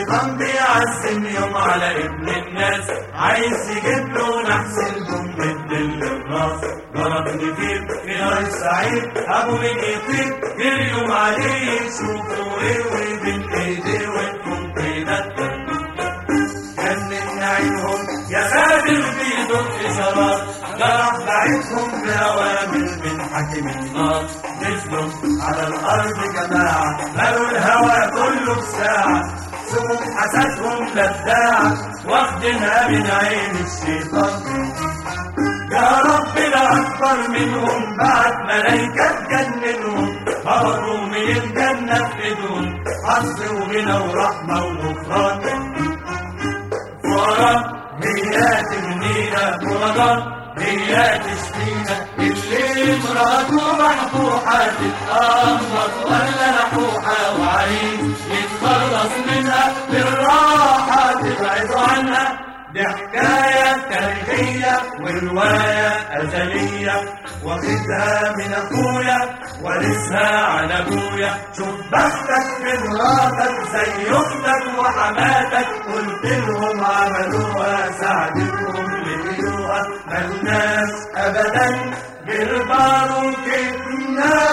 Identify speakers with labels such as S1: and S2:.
S1: الشيطان بيعزم يوم على ابن الناس عايز يجيب له نحس البوم بالدل الراس ضرب نجيب في نار سعيد ابو من يطيب جريهم عليه يشوفوا ايه وبين ايديه وانتم كده جنن عينهم يا خادم بيدق اشارات جرح بعيدهم بأوامر من حاكم النار نزلوا على الأرض جماعة ملوا الهوى كله بساعة سموم حسدهم لداعة واخدينها من عين الشيطان يا رب لا أكبر منهم بعد ملايكة تجننهم هربوا من الجنة بدون حظ وغنى ورحمة وغفران فقراء هي تغنينا فقراء هي تشفينا اللي مراته محبوحة تتأمر ولا نحوحة وعايز يتخلص منها بالراحة تبعد عنها دي حكاية تاريخية ورواية أزلية واخدها من أخويا وارثها عن أبويا شوف بختك في مراتك زي أختك وحماتك قلت لهم عملوها ساعدتهم لقيوها ملناش أبدا غير باروكتنا